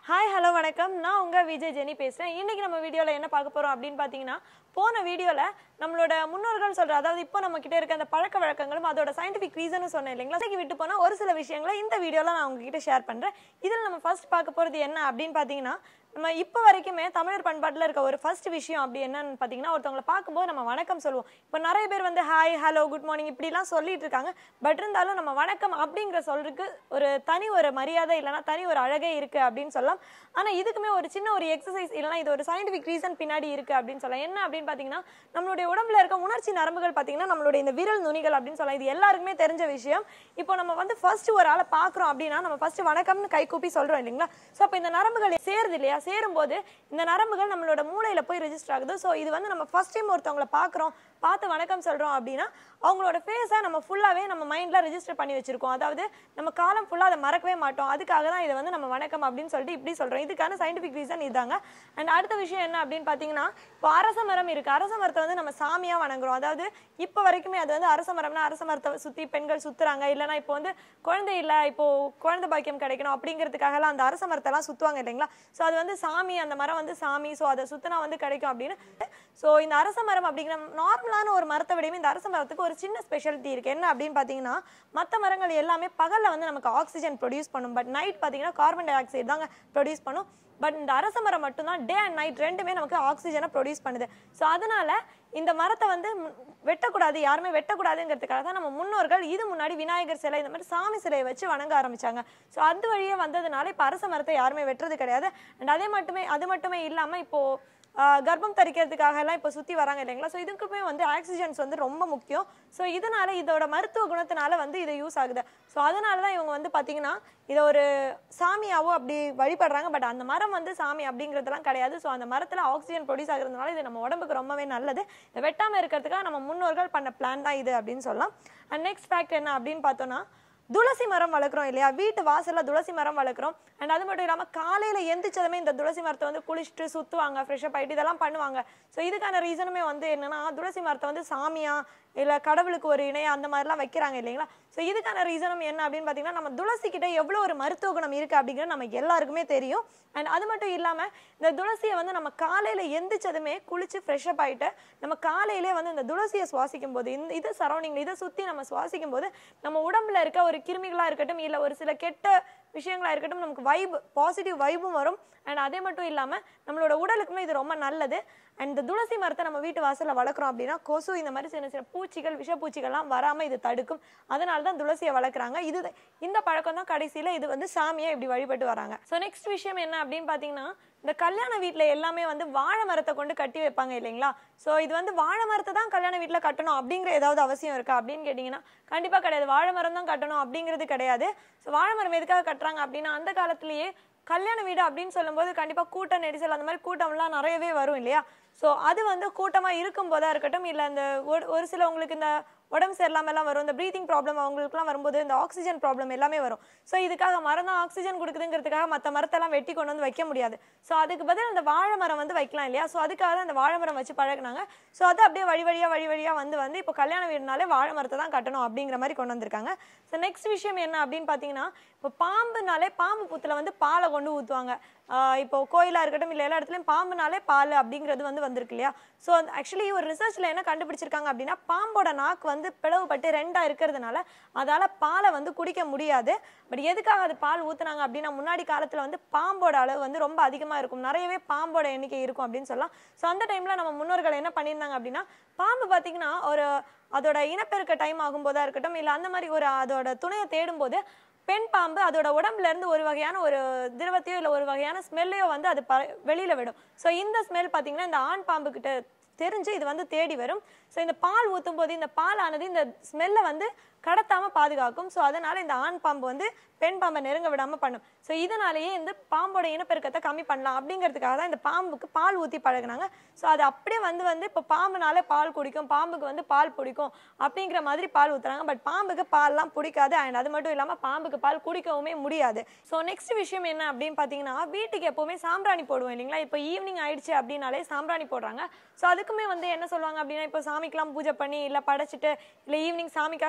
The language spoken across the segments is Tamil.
ஹாய் ஹலோ வணக்கம் நான் உங்கள் விஜய் ஜெனி பேசுகிறேன் இன்றைக்கி நம்ம வீடியோவில் என்ன பார்க்க போகிறோம் அப்படின்னு பார்த்தீங்கன்னா போன வீடியோவில் நம்மளோட முன்னோர்கள் சொல்கிற அதாவது இப்போ நம்ம கிட்ட இருக்க அந்த பழக்க வழக்கங்களும் அதோட சயின்டிஃபிக் ரீசனும் சொன்னேன் இல்லைங்களா அதுக்கு விட்டு போனால் ஒரு சில விஷயங்களை இந்த வீடியோவில் நான் உங்ககிட்ட ஷேர் பண்ணுறேன் இதில் நம்ம ஃபர்ஸ்ட் பார்க்க போகிறது என்ன அப்படின்னு பார்த்தீங்கன்னா நம்ம இப்போ வரைக்குமே தமிழர் பண்பாட்டில் இருக்க ஒரு ஃபர்ஸ்ட் விஷயம் அப்படி என்னன்னு பார்த்தீங்கன்னா ஒருத்தவங்களை பார்க்கும்போது நம்ம வணக்கம் சொல்லுவோம் இப்போ நிறைய பேர் வந்து ஹாய் ஹலோ குட் மார்னிங் இப்படிலாம் சொல்லிட்டு இருக்காங்க பட் இருந்தாலும் நம்ம வணக்கம் அப்படிங்கிற சொல்றதுக்கு ஒரு தனி ஒரு மரியாதை இல்லைன்னா தனி ஒரு அழகே இருக்கு அப்படின்னு சொல்லலாம் ஆனால் இதுக்குமே ஒரு சின்ன ஒரு எக்ஸசைஸ் இல்லைன்னா இது ஒரு சயின்டிஃபிக் ரீசன் பின்னாடி இருக்கு அப்படின்னு சொல்லலாம் என்ன அப்படின்னு பார்த்தீங்கன்னா நம்மளுடைய உடம்புல இருக்க உணர்ச்சி நரம்புகள் பார்த்தீங்கன்னா நம்மளுடைய இந்த விரல் நுனிகள் அப்படின்னு சொல்லலாம் இது எல்லாருக்குமே தெரிஞ்ச விஷயம் இப்போ நம்ம வந்து ஃபர்ஸ்ட் ஒரு ஆளை பார்க்குறோம் அப்படின்னா நம்ம ஃபர்ஸ்ட் வணக்கம்னு கை கூப்பி சொல்றோம் இல்லைங்களா ஸோ அப்போ இந்த நரம்புகள் சேருது இல்லையா சேரும்போது இந்த நரம்புகள் நம்மளோட மூளையில போய் ரெஜிஸ்டர் ஆகுது ஸோ இது வந்து நம்ம ஃபர்ஸ்ட் டைம் ஒருத்தவங்களை பார்க்குறோம் பார்த்து வணக்கம் சொல்றோம் அப்படின்னா அவங்களோட ஃபேஸை நம்ம ஃபுல்லாவே நம்ம மைண்ட்ல ரெஜிஸ்டர் பண்ணி வச்சிருக்கோம் அதாவது நம்ம காலம் ஃபுல்லா அதை மறக்கவே மாட்டோம் அதுக்காக தான் இதை வந்து நம்ம வணக்கம் அப்படின்னு சொல்லிட்டு இப்படி சொல்றோம் இதுக்கான சயின்டிஃபிக் ரீசன் இதாங்க அண்ட் அடுத்த விஷயம் என்ன அப்படின்னு பார்த்தீங்கன்னா இப்போ அரச மரம் இருக்கு அரச மரத்தை வந்து நம்ம சாமியா வணங்குறோம் அதாவது இப்போ வரைக்குமே அது வந்து அரச மரம்னா அரச மரத்தை சுத்தி பெண்கள் சுத்துறாங்க இல்லைன்னா இப்போ வந்து குழந்தை இல்லை இப்போ குழந்தை பாக்கியம் கிடைக்கணும் அப்படிங்கிறதுக்காகலாம் அந்த அரச மரத்தெல்லாம் சுத்துவாங்க இல்லைங்களா ஸோ அது வந்து சாமி அந்த மரம் வந்து சாமி ஸோ அதை சுத்தினா வந்து கிடைக்கும் அப்படின்னு ஸோ இந்த அரச மரம் அப்படிங்கிற நார்மலான ஒரு மரத்தை விடவே இந்த அரச மரத்துக்கு ஒரு சின்ன ஸ்பெஷாலிட்டி இருக்கு என்ன அப்படின்னு பார்த்தீங்கன்னா மற்ற மரங்கள் எல்லாமே பகல்ல வந்து நமக்கு ஆக்சிஜன் ப்ரொடியூஸ் பண்ணும் பட் நைட் பார்த்தீங்கன்னா கார்பன் டை ஆக்சைடு தாங்க ப்ரொடியூஸ் பண்ணும் பட் இந்த அரச மரம் மட்டும்தான் டே அண்ட் நைட் ரெண்டுமே நமக்கு ஆக்சிஜனை ப்ரொடியூஸ் பண்ணுது ஸோ அதனால இந்த மரத்தை வந்து ம், வெட்டக்கூடாது யாருமே வெட்டக்கூடாதுங்கிறதுக்காக தான் நம்ம முன்னோர்கள் இது முன்னாடி விநாயகர் சிலை இந்த மாதிரி சாமி சிலையை வச்சு வணங்க ஆரம்பிச்சாங்க ஸோ அது வழியே வந்ததுனால இப்போ அரச மரத்தை யாருமே வெட்டுறது கிடையாது அண்ட் அதே மட்டுமே அது மட்டுமே இல்லாமல் இப்போ ஆஹ், கர்ப்பம் தரிக்கிறதுக்காக எல்லாம் இப்போ சுற்றி வராங்க இல்லைங்களா ஸோ இதுக்குமே வந்து ஆக்சிஜன்ஸ் வந்து ரொம்ப முக்கியம் ஸோ இதனால இதோட மருத்துவ குணத்தினால வந்து இது யூஸ் ஆகுது ஸோ அதனால தான் இவங்க வந்து பார்த்தீங்கன்னா இதை ஒரு சாமியாவோ அப்படி வழிபடுறாங்க பட் அந்த மரம் வந்து சாமி அப்படிங்கிறதுலாம் கிடையாது ஸோ அந்த மரத்தில் ஆக்சிஜன் ப்ரொடியூஸ் ஆகுறதுனால இது நம்ம உடம்புக்கு ரொம்பவே நல்லது இதை வெட்டாமல் இருக்கிறதுக்காக நம்ம முன்னோர்கள் பண்ண பிளான் தான் இது அப்படின்னு சொல்லலாம் அண்ட் நெக்ஸ்ட் ஃபேக்ட் என்ன அப்படின்னு பார்த்தோன்னா துளசி மரம் வளர்க்குறோம் இல்லையா வீட்டு வாசல்ல துளசி மரம் வளர்க்குறோம் அண்ட் அது மட்டும் இல்லாமல் காலையில் எந்திரிச்சதுமே இந்த துளசி மரத்தை வந்து குளிச்சுட்டு சுற்றுவாங்க ஃப்ரெஷ்அப் ஆகிட்டு இதெல்லாம் பண்ணுவாங்க ஸோ இதுக்கான ரீசனுமே வந்து என்னன்னா துளசி மரத்தை வந்து சாமியா இல்லை கடவுளுக்கு ஒரு இணையா அந்த மாதிரிலாம் வைக்கிறாங்க இல்லைங்களா ஸோ இதுக்கான ரீசனும் என்ன அப்படின்னு பார்த்தீங்கன்னா நம்ம துளசி கிட்ட எவ்வளோ ஒரு மருத்துவ குணம் இருக்குது அப்படிங்கிறது நம்ம எல்லாருக்குமே தெரியும் அண்ட் அது மட்டும் இல்லாமல் இந்த துளசியை வந்து நம்ம காலையில் எந்திரிச்சதுமே குளிச்சு ஃப்ரெஷ்அப் ஆகிட்டு நம்ம காலையிலே வந்து இந்த துளசியை சுவாசிக்கும் போது இந்த இது சரௌண்டிங் இதை சுற்றி நம்ம சுவாசிக்கும் போது நம்ம உடம்புல இருக்க ஒரு கிருமிகளாக இருக்கட்டும் இல்லை ஒரு சில கெட்ட விஷயங்களா இருக்கட்டும் நமக்கு வைப் பாசிட்டிவ் வைபும் வரும் அண்ட் அதே மட்டும் இல்லாமல் நம்மளோட உடலுக்குமே இது ரொம்ப நல்லது அண்ட் இந்த துளசி மரத்தை நம்ம வீட்டு வாசலில் வளர்க்குறோம் அப்படின்னா கொசு இந்த மாதிரி சின்ன சின்ன பூச்சிகள் விஷப்பூச்சிகள்லாம் வராமல் இது தடுக்கும் அதனால தான் துளசியை வளர்க்குறாங்க இது இந்த பழக்கம் தான் கடைசியில் இது வந்து சாமியை இப்படி வழிபட்டு வராங்க ஸோ நெக்ஸ்ட் விஷயம் என்ன அப்படின்னு பார்த்தீங்கன்னா இந்த கல்யாண வீட்டில் எல்லாமே வந்து வாழை மரத்தை கொண்டு கட்டி வைப்பாங்க இல்லைங்களா ஸோ இது வந்து வாழை மரத்தை தான் கல்யாண வீட்டில் கட்டணும் அப்படிங்கிற ஏதாவது அவசியம் இருக்கா அப்படின்னு கேட்டிங்கன்னா கண்டிப்பாக கிடையாது வாழை மரம் தான் கட்டணும் அப்படிங்கிறது கிடையாது ஸோ வாழை மரம் எதுக்காக கட்டுறாங்க அப்படின்னா அந்த காலத்திலேயே கல்யாண வீடு அப்படின்னு சொல்லும்போது கண்டிப்பாக கூட்ட நெரிசல் அந்த மாதிரி கூட்டம்லாம் நிறையவே வரும் இல்லையா ஸோ அது வந்து கூட்டமாக இருக்கும் போதா இருக்கட்டும் இல்லை அந்த ஒரு ஒரு சிலவங்களுக்கு இந்த உடம்பு சரியில்லாமலாம் வரும் இந்த ப்ரீத்திங் ப்ராப்ளம் அவங்களுக்குலாம் வரும்போது இந்த ஆக்சிஜன் ப்ராப்ளம் எல்லாமே வரும் ஸோ இதுக்காக மரம் தான் ஆக்சிஜன் கொடுக்குதுங்கிறதுக்காக மற்ற மரத்தெல்லாம் வெட்டி கொண்டு வந்து வைக்க முடியாது ஸோ அதுக்கு பதில் அந்த வாழை மரம் வந்து வைக்கலாம் இல்லையா ஸோ அதுக்காக தான் அந்த வாழை மரம் வச்சு பழகுனாங்க ஸோ அது அப்படியே வழி வழியாக வழி வழியாக வந்து வந்து இப்போ கல்யாண வீடுனாலே வாழை மரத்தை தான் கட்டணும் அப்படிங்கிற மாதிரி கொண்டு வந்திருக்காங்க ஸோ நெக்ஸ்ட் விஷயம் என்ன அப்படின்னு பார்த்தீங்கன்னா இப்போ பாம்புனாலே பாம்பு புத்துல வந்து பாலை கொண்டு ஊற்றுவாங்க இப்போ கோயிலாக இருக்கட்டும் இல்லை எல்லா இடத்துலையும் பாம்புனாலே பால் அப்படிங்கிறது வந்து வந்திருக்கு இல்லையா ஸோ ஆக்சுவலி ஒரு ரிசர்ச்சில் என்ன கண்டுபிடிச்சிருக்காங்க அப்படின்னா பாம்போட நாக்கு வந்து பிளவுபட்டு ரெண்டாக இருக்கிறதுனால அதால் பாலை வந்து குடிக்க முடியாது பட் எதுக்காக அது பால் ஊற்றுனாங்க அப்படின்னா முன்னாடி காலத்தில் வந்து பாம்போட அளவு வந்து ரொம்ப அதிகமாக இருக்கும் நிறையவே பாம்போட எண்ணிக்கை இருக்கும் அப்படின்னு சொல்லலாம் ஸோ அந்த டைமில் நம்ம முன்னோர்கள் என்ன பண்ணியிருந்தாங்க அப்படின்னா பாம்பு பார்த்தீங்கன்னா ஒரு அதோட இனப்பெருக்க டைம் ஆகும்போதா இருக்கட்டும் இல்லை அந்த மாதிரி ஒரு அதோட துணையை தேடும்போது பெண் பாம்பு அதோட உடம்புல இருந்து ஒரு வகையான ஒரு திரவத்தையோ இல்லை ஒரு வகையான ஸ்மெல்லையோ வந்து அது ப வெளியில விடும் ஸோ இந்த ஸ்மெல் பார்த்தீங்கன்னா இந்த ஆண் பாம்பு கிட்ட தெரிஞ்சு இது வந்து தேடி வரும் ஸோ இந்த பால் ஊற்றும் போது இந்த பால் ஆனது இந்த ஸ்மெல்லை வந்து கடத்தாம பாதுகாக்கும் ஸோ அதனால இந்த ஆண் பாம்பு வந்து பெண் பாம்பை நெருங்க விடாம பண்ணும் ஸோ இதனாலேயே இந்த பாம்போட இனப்பெருக்கத்தை கம்மி பண்ணலாம் அப்படிங்கிறதுக்காக தான் இந்த பாம்புக்கு பால் ஊற்றி பழகுனாங்க ஸோ அது அப்படியே வந்து வந்து இப்போ பாம்புனாலே பால் குடிக்கும் பாம்புக்கு வந்து பால் பிடிக்கும் அப்படிங்கிற மாதிரி பால் ஊத்துறாங்க பட் பாம்புக்கு பால்லாம் பிடிக்காது அண்ட் அது மட்டும் இல்லாமல் பாம்புக்கு பால் குடிக்கவுமே முடியாது ஸோ நெக்ஸ்ட் விஷயம் என்ன அப்படின்னு பார்த்தீங்கன்னா வீட்டுக்கு எப்போவுமே சாம்பிராணி போடுவோம் இல்லைங்களா இப்போ ஈவினிங் ஆயிடுச்சு அப்படின்னாலே சாம்பிராணி போடுறாங்க ஸோ அதுக்குமே வந்து என்ன சொல்லுவாங்க அப்படின்னா இப்போ சாமிக்கெல்லாம் பூஜை பண்ணி இல்லை படைச்சிட்டு இல்லை ஈவினிங் சாமிக்காக விளக்கு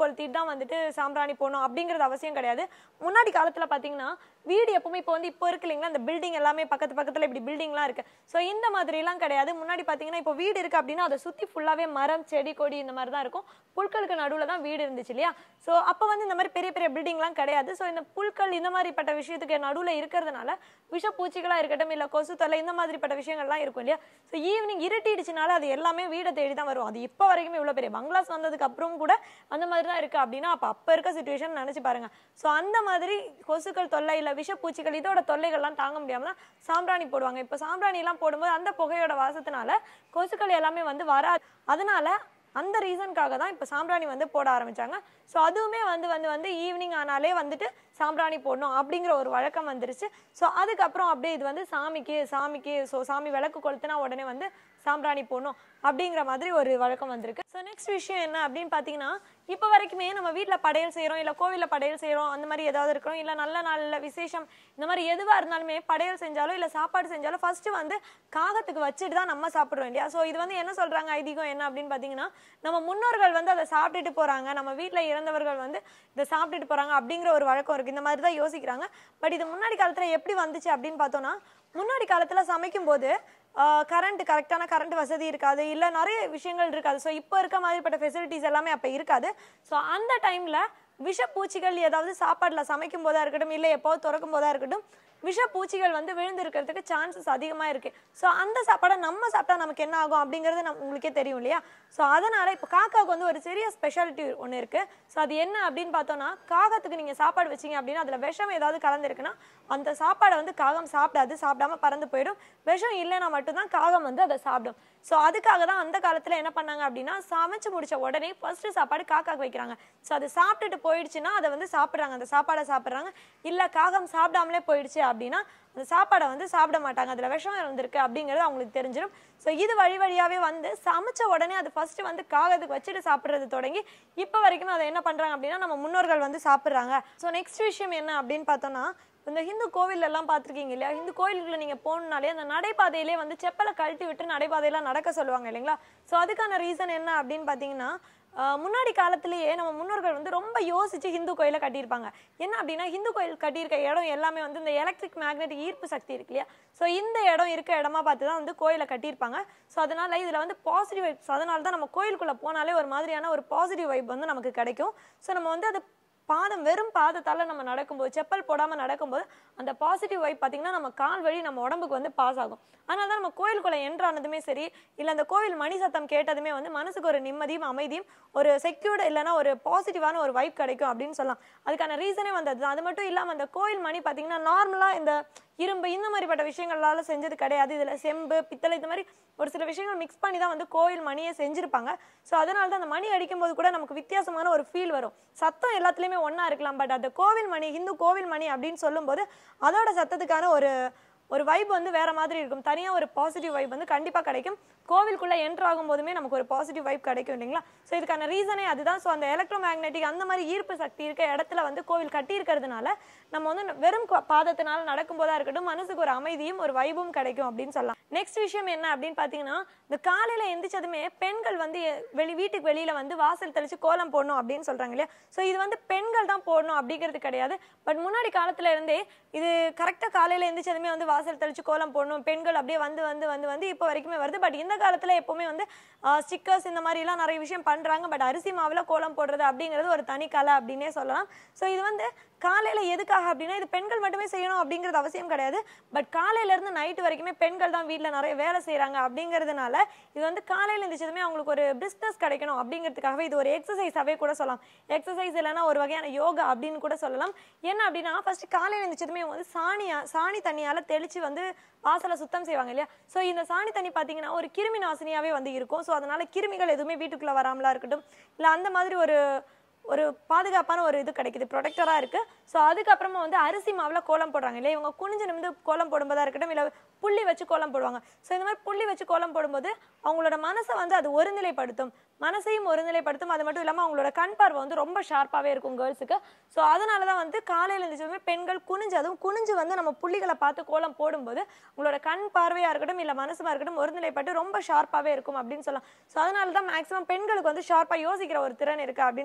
கொளுத்திட்டு தான் வந்துட்டு சாம்பிராணி போடணும் அப்படிங்கிறது அவசியம் கிடையாது முன்னாடி காலத்துல பாத்தீங்கன்னா வீடு எப்பவுமே இப்போ வந்து இப்போ இருக்கு இல்லைங்களா அந்த பில்டிங் எல்லாமே பக்கத்து பக்கத்துல இப்படி பில்டிங்லாம் இருக்கு ஸோ இந்த மாதிரிலாம் கிடையாது முன்னாடி பாத்தீங்கன்னா இப்போ வீடு இருக்கு அப்படின்னா அதை சுத்தி ஃபுல்லாவே மரம் செடி கொடி இந்த மாதிரி தான் இருக்கும் புல்களுக்கு நடுவுல தான் வீடு இருந்துச்சு இல்லையா ஸோ அப்போ வந்து இந்த மாதிரி பெரிய பெரிய பில்டிங்லாம் கிடையாது ஸோ இந்த புல்கள் இந்த மாதிரிப்பட்ட விஷயத்துக்கு நடுவுல இருக்கிறதுனால விஷ பூச்சிகளா இருக்கட்டும் இல்ல கொசு தொல்லை இந்த மாதிரிப்பட்ட விஷயங்கள்லாம் இருக்கும் இல்லையா ஸோ ஈவினிங் இருட்டிடுச்சுனால அது எல்லாமே வீடை தேடி தான் வரும் அது இப்போ வரைக்குமே இவ்வளோ பெரிய பங்களாஸ் வந்ததுக்கு அப்புறம் கூட அந்த மாதிரி தான் இருக்கு அப்படின்னா அப்போ அப்போ இருக்க சுச்சுவேஷன் நினைச்சு பாருங்க ஸோ அந்த மாதிரி கொசுக்கள் தொல்லை இல்ல விஷ பூச்சிகள் இதோட தொல்லைகள்லாம் தாங்க முடியாம தான் சாம்பிராணி போடுவாங்க இப்போ சாம்பிராணி எல்லாம் போடும்போது அந்த புகையோட வாசத்தினால கொசுக்கள் எல்லாமே வந்து வராது அதனால அந்த ரீசனுக்காக தான் இப்போ சாம்பிராணி வந்து போட ஆரம்பிச்சாங்க ஸோ அதுவுமே வந்து வந்து வந்து ஈவினிங் ஆனாலே வந்துட்டு சாம்பிராணி போடணும் அப்படிங்கிற ஒரு வழக்கம் வந்துருச்சு ஸோ அதுக்கப்புறம் அப்படியே இது வந்து சாமிக்கு சாமிக்கு ஸோ சாமி விளக்கு கொளுத்துனா உடனே வந்து சாம்பிராணி போடணும் அப்படிங்கிற மாதிரி ஒரு வழக்கம் வந்திருக்கு ஸோ நெக்ஸ்ட் விஷயம் என்ன அப்படின்னு பார்த்தீங்கன்னா இப்போ வரைக்குமே நம்ம வீட்டில் படையல் செய்கிறோம் இல்லை கோவிலில் படையல் செய்கிறோம் அந்த மாதிரி ஏதாவது இருக்கிறோம் இல்லை நல்ல நாளில் விசேஷம் இந்த மாதிரி எதுவாக இருந்தாலுமே படையல் செஞ்சாலும் இல்லை சாப்பாடு செஞ்சாலும் ஃபர்ஸ்ட் வந்து காகத்துக்கு வச்சுட்டு தான் நம்ம சாப்பிட்றோம் இல்லையா ஸோ இது வந்து என்ன சொல்கிறாங்க ஐதீகம் என்ன அப்படின்னு பார்த்தீங்கன்னா நம்ம முன்னோர்கள் வந்து அதை சாப்பிட்டுட்டு போகிறாங்க நம்ம வீட்டில் இறந்தவர்கள் வந்து இதை சாப்பிட்டுட்டு போகிறாங்க அப்படிங்கிற ஒரு வழக்கம் இருக்குது இந்த மாதிரி தான் யோசிக்கிறாங்க பட் இது முன்னாடி காலத்தில் எப்படி வந்துச்சு அப்படின்னு பார்த்தோன்னா முன்னாடி காலத்தில் சமைக்கும் போது கரண்ட் கரெக்டான கரண்ட் வசதி இருக்காது இல்லை நிறைய விஷயங்கள் இருக்காது ஸோ இப்போ இருக்க மாதிரிப்பட்ட ஃபெசிலிட்டிஸ் எல்லாமே அப்போ இருக்காது ஸோ அந்த டைமில் விஷப்பூச்சிகள் ஏதாவது சாப்பாட்டில் சமைக்கும் போதா இருக்கட்டும் இல்லை எப்போ திறக்கும் போதா இருக்கட்டும் விஷப்பூச்சிகள் வந்து விழுந்திருக்கிறதுக்கு சான்சஸ் அதிகமாக இருக்கு ஸோ அந்த சாப்பாடை நம்ம சாப்பிட்டா நமக்கு என்ன ஆகும் அப்படிங்கிறது நம்ம உங்களுக்கே தெரியும் இல்லையா ஸோ அதனால இப்போ காக்காவுக்கு வந்து ஒரு சிறிய ஸ்பெஷாலிட்டி ஒன்று இருக்கு ஸோ அது என்ன அப்படின்னு பார்த்தோம்னா காகத்துக்கு நீங்கள் சாப்பாடு வச்சீங்க அப்படின்னா அதில் விஷம் ஏதாவது கலந்துருக்குன்னா அந்த சாப்பாடை வந்து காகம் சாப்பிடாது சாப்பிடாம பறந்து போயிடும் விஷம் இல்லைன்னா மட்டும்தான் காகம் வந்து அதை சாப்பிடும் ஸோ அதுக்காக தான் அந்த காலத்தில் என்ன பண்ணாங்க அப்படின்னா சமைச்சு முடிச்ச உடனே ஃபர்ஸ்ட் சாப்பாடு காக்காக்கு வைக்கிறாங்க ஸோ அது சாப்பிட்டுட்டு போயிடுச்சுன்னா அதை வந்து சாப்பிட்றாங்க அந்த சாப்பாடை சாப்பிட்றாங்க இல்லை காகம் சாப்பிடாமலே போயிடுச்சு அப்படின்னா அந்த சாப்பாடை வந்து சாப்பிட மாட்டாங்க அதில் விஷம் இருந்திருக்கு அப்படிங்கிறது அவங்களுக்கு தெரிஞ்சிடும் ஸோ இது வழி வழியாகவே வந்து சமைச்ச உடனே அது ஃபர்ஸ்ட் வந்து காகத்துக்கு வச்சுட்டு சாப்பிட்றது தொடங்கி இப்போ வரைக்கும் அதை என்ன பண்ணுறாங்க அப்படின்னா நம்ம முன்னோர்கள் வந்து சாப்பிட்றாங்க ஸோ நெக்ஸ்ட் விஷயம் என்ன அப்படின்னு பார்த்தோம்னா இந்த ஹிந்து கோவில் எல்லாம் பார்த்துருக்கீங்க இல்லையா ஹிந்து கோயிலுக்குள்ள நீங்க போகணுனாலே அந்த நடைபாதையிலே வந்து செப்பலை கழட்டி விட்டு நடைபாதையெல்லாம் நடக்க சொல்லுவாங்க இல்லைங்களா ஸோ அதுக்கான ரீசன் என்ன அப்படின்னு பார்த்தீங்கன்னா ஆஹ் முன்னாடி காலத்திலேயே நம்ம முன்னோர்கள் வந்து ரொம்ப யோசிச்சு ஹிந்து கோயிலை கட்டியிருப்பாங்க என்ன அப்படின்னா ஹிந்து கோயில் கட்டியிருக்க இடம் எல்லாமே வந்து இந்த எலக்ட்ரிக் மேக்னெட்டிக் ஈர்ப்பு சக்தி இருக்கு இல்லையா ஸோ இந்த இடம் இருக்க இடமா பார்த்து தான் வந்து கோயிலை கட்டியிருப்பாங்க ஸோ அதனால இதில் வந்து பாசிட்டிவ் வைப்ஸ் அதனால தான் நம்ம கோயிலுக்குள்ள போனாலே ஒரு மாதிரியான ஒரு பாசிட்டிவ் வைப் வந்து நமக்கு கிடைக்கும் ஸோ நம்ம வந்து அது பாதம் வெறும் பாதத்தால நம்ம நடக்கும்போது செப்பல் போடாம நடக்கும்போது அந்த பாசிட்டிவ் வைப் பாத்தீங்கன்னா நம்ம கால் வழி நம்ம உடம்புக்கு வந்து பாஸ் ஆகும் அதனால தான் நம்ம கோயிலுக்குள்ள என்ட்ரானதுமே சரி இல்ல அந்த கோவில் மணி சத்தம் கேட்டதுமே வந்து மனசுக்கு ஒரு நிம்மதியும் அமைதியும் ஒரு செக்யூர்டு இல்லைன்னா ஒரு பாசிட்டிவான ஒரு வைப் கிடைக்கும் அப்படின்னு சொல்லலாம் அதுக்கான ரீசனே வந்து அதுதான் அது மட்டும் இல்லாம அந்த கோயில் மணி பாத்தீங்கன்னா நார்மலா இந்த இரும்பு இந்த மாதிரிப்பட்ட விஷயங்களால செஞ்சது கிடையாது இதுல செம்பு பித்தளை இந்த மாதிரி ஒரு சில விஷயங்கள் மிக்ஸ் பண்ணி தான் வந்து கோயில் மணியை செஞ்சிருப்பாங்க ஸோ அதனால தான் அந்த மணி அடிக்கும்போது கூட நமக்கு வித்தியாசமான ஒரு ஃபீல் வரும் சத்தம் எல்லாத்துலேயுமே ஒன்றா இருக்கலாம் பட் அந்த கோவில் மணி ஹிந்து கோவில் மணி அப்படின்னு சொல்லும்போது அதோட சத்தத்துக்கான ஒரு ஒரு வைப் வந்து வேற மாதிரி இருக்கும் தனியா ஒரு பாசிட்டிவ் வைப் வந்து கண்டிப்பா கிடைக்கும் கோவிலுக்குள்ள என்டர் ஆகும் போதுமே நமக்கு ஒரு பாசிட்டிவ் வைப் கிடைக்கும் இல்லைங்களா ஸோ இதுக்கான ரீசனே அதுதான் ஸோ அந்த எலக்ட்ரோ மேக்னெட்டிக் அந்த மாதிரி ஈர்ப்பு சக்தி இருக்க இடத்துல வந்து கோவில் கட்டி இருக்கிறதுனால நம்ம வந்து வெறும் கோ- பாதத்தினால நடக்கும் போதா இருக்கட்டும் மனசுக்கு ஒரு அமைதியும் ஒரு வைபும் கிடைக்கும் அப்படின்னு சொல்லலாம் நெக்ஸ்ட் விஷயம் என்ன அப்படின்னு பார்த்தீங்கன்னா இந்த காலையில எந்திரிச்சதுமே பெண்கள் வந்து எ- வெளி வீட்டுக்கு வெளியில வந்து வாசல் தெளிச்சு கோலம் போடணும் அப்படின்னு சொல்றாங்க இல்லையா ஸோ இது வந்து பெண்கள் தான் போடணும் அப்படிங்கிறது கிடையாது பட் முன்னாடி காலத்துல இருந்தே இது கரெக்டா காலையில எந்திரிச்சதுமே வந்து வாசல் தெளிச்சு கோலம் போடணும் பெண்கள் அப்படியே வந்து வந்து வந்து வந்து இப்போ வரைக்குமே வருது பட் இந்த காலத்துல எப்பவுமே வந்து ஸ்டிக்கர்ஸ் இந்த மாதிரி எல்லாம் நிறைய விஷயம் பண்றாங்க பட் அரிசி மாவுல கோலம் போடுறது அப்படிங்கிறது ஒரு தனி கலை அப்படின்னே சொல்லலாம் ஸோ இது வந்து காலையில எதுக்காக அப்படின்னா இது பெண்கள் மட்டுமே செய்யணும் அப்படிங்கிறது அவசியம் கிடையாது பட் காலையில இருந்து நைட் வரைக்குமே பெண்கள் தான் வீட்ல நிறைய வேலை செய்றாங்க அப்படிங்கிறதுனால இது வந்து காலையில எந்திரிச்சதுமே அவங்களுக்கு ஒரு பிஸ்னஸ் கிடைக்கணும் அப்படிங்கிறதுக்காகவே இது ஒரு எக்ஸசைஸாவே கூட சொல்லலாம் எக்ஸசைஸ் இல்லைன்னா ஒரு வகையான யோகா அப்படின்னு கூட சொல்லலாம் என்ன அப்படின்னா ஃபர்ஸ்ட் காலையில எந்திரிச்சதுமே அவங்க வந்து சாணியா சாணி தண்ணியால தெளிச்சு வந்து வாசலை சுத்தம் செய்வாங்க இல்லையா ஸோ இந்த சாணி தண்ணி பார்த்தீங்கன்னா ஒரு கிருமி நாசினியாவே வந்து இருக்கும் ஸோ அதனால கிருமிகள் எதுவுமே வீட்டுக்குள்ள வராமலா இருக்கட்டும் இல்லை அந்த மாதிரி ஒரு ஒரு பாதுகாப்பான ஒரு இது கிடைக்குது ப்ரொடெக்டராக இருக்கு ஸோ அதுக்கப்புறமா வந்து அரிசி மாவுல கோலம் போடுறாங்க இல்லையா இவங்க குனிஞ்சு நிமிந்து கோலம் போடும்போதா இருக்கட்டும் இல்லை புள்ளி வச்சு கோலம் போடுவாங்க ஸோ இந்த மாதிரி புள்ளி வச்சு கோலம் போடும்போது அவங்களோட மனசை வந்து அது ஒருநிலைப்படுத்தும் மனசையும் ஒருநிலைப்படுத்தும் அது மட்டும் இல்லாமல் அவங்களோட கண் பார்வை வந்து ரொம்ப ஷார்ப்பாகவே இருக்கும் கேர்ள்ஸுக்கு ஸோ அதனால தான் வந்து காலையில் எழுந்திரிச்சதுமே பெண்கள் குனிஞ்சு அதுவும் குனிஞ்சு வந்து நம்ம புள்ளிகளை பார்த்து கோலம் போடும்போது உங்களோட கண் பார்வையாக இருக்கட்டும் இல்லை மனசுமா இருக்கட்டும் ஒருநிலைப்பட்டு ரொம்ப ஷார்ப்பாகவே இருக்கும் அப்படின்னு சொல்லலாம் ஸோ அதனால தான் மேக்ஸிமம் பெண்களுக்கு வந்து ஷார்ப்பாக யோசிக்கிற ஒரு திறன் இருக்கு அப்படின்னு சொல்றாங்க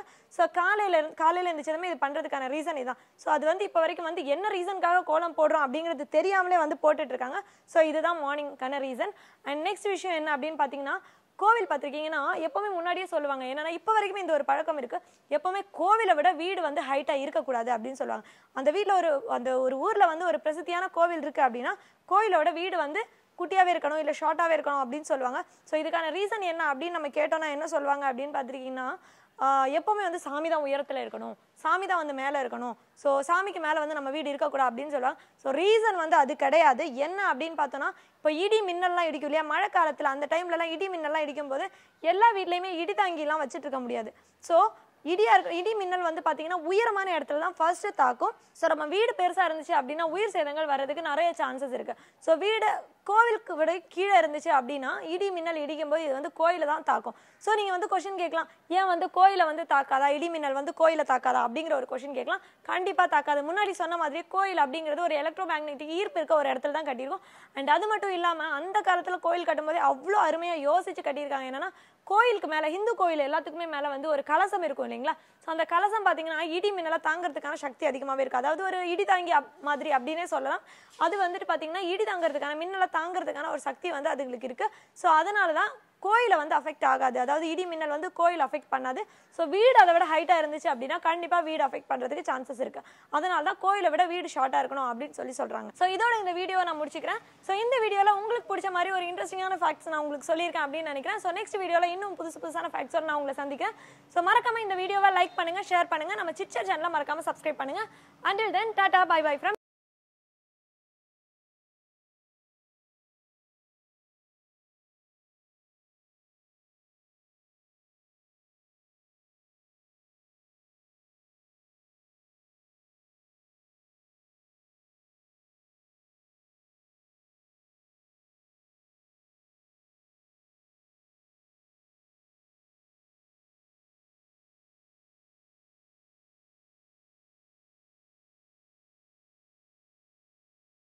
ஸோ காலையில இருந்து- காலையில இருந்துச்சதுமே இது பண்றதுக்கான ரீசன் இதுதான் ஸோ அது வந்து இப்போ வரைக்கும் வந்து என்ன ரீசனுக்காக கோலம் போடுறோம் அப்படிங்கிறது தெரியாமலே வந்து போட்டுட்டு இருக்காங்க ஸோ இதுதான் மார்னிங்கான ரீசன் அண்ட் நெக்ஸ்ட் விஷயம் என்ன அப்படின்னு பார்த்தீங்கன்னா கோவில் பார்த்துருக்கீங்கன்னா எப்பவுமே முன்னாடியே சொல்லுவாங்க என்னன்னா இப்போ வரைக்குமே இந்த ஒரு பழக்கம் இருக்கு எப்பவுமே கோவிலை விட வீடு வந்து ஹைட்டா இருக்கக்கூடாது அப்படின்னு சொல்லுவாங்க அந்த வீட்டில் ஒரு அந்த ஒரு ஊர்ல வந்து ஒரு பிரசித்தியான கோவில் இருக்கு அப்படின்னா கோவிலோட வீடு வந்து குட்டியாவே இருக்கணும் இல்லை ஷார்ட்டாவே இருக்கணும் அப்படின்னு சொல்லுவாங்க ஸோ இதுக்கான ரீசன் என்ன அப்படின்னு நம்ம கேட்டோம்னா என்ன சொல்லுவாங்க அப்படின்னு பார்த்துருக்கீங்கன்னா ஆஹ் எப்பவுமே வந்து சாமி தான் உயரத்தில் இருக்கணும் சாமி தான் வந்து மேலே இருக்கணும் ஸோ சாமிக்கு மேலே வந்து நம்ம வீடு இருக்கக்கூடாது அப்படின்னு சொல்லுவாங்க ஸோ ரீசன் வந்து அது கிடையாது என்ன அப்படின்னு பார்த்தோன்னா இப்போ இடி மின்னல்லாம் இடிக்கும் இல்லையா மழை காலத்தில் அந்த டைம்லலாம் இடி மின்னல்லாம் இடிக்கும் போது எல்லா வீட்லேயுமே இடி தாங்கிலாம் வச்சுட்டு இருக்க முடியாது ஸோ இடியா இருக்க இடி மின்னல் வந்து பார்த்தீங்கன்னா உயரமான இடத்துல தான் ஃபர்ஸ்ட் தாக்கும் ஸோ நம்ம வீடு பெருசாக இருந்துச்சு அப்படின்னா உயிர் சேதங்கள் வர்றதுக்கு நிறைய சான்சஸ் இருக்கு ஸோ வீடு கோவிலுக்கு விட கீழே இருந்துச்சு அப்படின்னா இடி மின்னல் இடிக்கும் போது இது வந்து கோயிலை தான் தாக்கும் ஸோ நீங்கள் வந்து கொஷின் கேட்கலாம் ஏன் வந்து கோயிலை வந்து தாக்காதா இடி மின்னல் வந்து கோயிலை தாக்காதா அப்படிங்கிற ஒரு கொஷின் கேட்கலாம் கண்டிப்பாக தாக்காது முன்னாடி சொன்ன மாதிரி கோயில் அப்படிங்கிறது ஒரு எலக்ட்ரோ மேக்னெட்டிக் ஈர்ப்பு இருக்க ஒரு இடத்துல தான் கட்டியிருக்கும் அண்ட் அது மட்டும் இல்லாமல் அந்த காலத்தில் கோயில் கட்டும்போதே அவ்வளோ அருமையாக யோசிச்சு கட்டியிருக்காங்க என்னன்னா கோயிலுக்கு மேலே ஹிந்து கோயில் எல்லாத்துக்குமே மேலே வந்து ஒரு கலசம் இருக்கும் இல்லைங்களா ஸோ அந்த கலசம் பார்த்தீங்கன்னா இடி மின்னலை தாங்கிறதுக்கான சக்தி அதிகமாகவே இருக்குது அதாவது ஒரு இடி தாங்கி அப்- மாதிரி அப்படின்னே சொல்லலாம் அது வந்துட்டு பார்த்தீங்கன்னா இடி தாங்கிறதுக்கான மின்னலை தாங்கிறதுக்கான ஒரு சக்தி வந்து அதுங்களுக்கு இருக்குது ஸோ அதனால தான் கோயிலை வந்து அஃபெக்ட் ஆகாது அதாவது இடி மின்னல் வந்து கோயில் அஃபெக்ட் பண்ணாது ஸோ வீடு அதை விட ஹைட்டாக இருந்துச்சு அப்படின்னா கண்டிப்பாக வீடு அஃபெக்ட் பண்ணுறதுக்கு சான்சஸ் இருக்கு அதனால தான் கோயிலை விட வீடு ஷார்ட்டாக இருக்கணும் அப்படின்னு சொல்லி சொல்கிறாங்க ஸோ இதோட இந்த வீடியோ நான் முடிச்சுக்கிறேன் ஸோ இந்த வீடியோவில் உங்களுக்கு பிடிச்ச மாதிரி ஒரு இன்ட்ரெஸ்டிங்கான ஃபேக்ட்ஸ் நான் உங்களுக்கு சொல்லியிருக்கேன் அப்படின்னு நினைக்கிறேன் ஸோ நெக்ஸ்ட் வீடியோவில் இன்னும் புதுசு புதுசான ஃபேக்ட்ஸோட நான் உங்களை சந்திக்கிறேன் ஸோ மறக்காம இந்த வீடியோவை லைக் பண்ணுங்க ஷேர் பண்ணுங்க நம்ம சிச்சர் சேனலை மறக்காம சப்ஸ்கிரைப் பண்ணுங்க until then tata bye bye from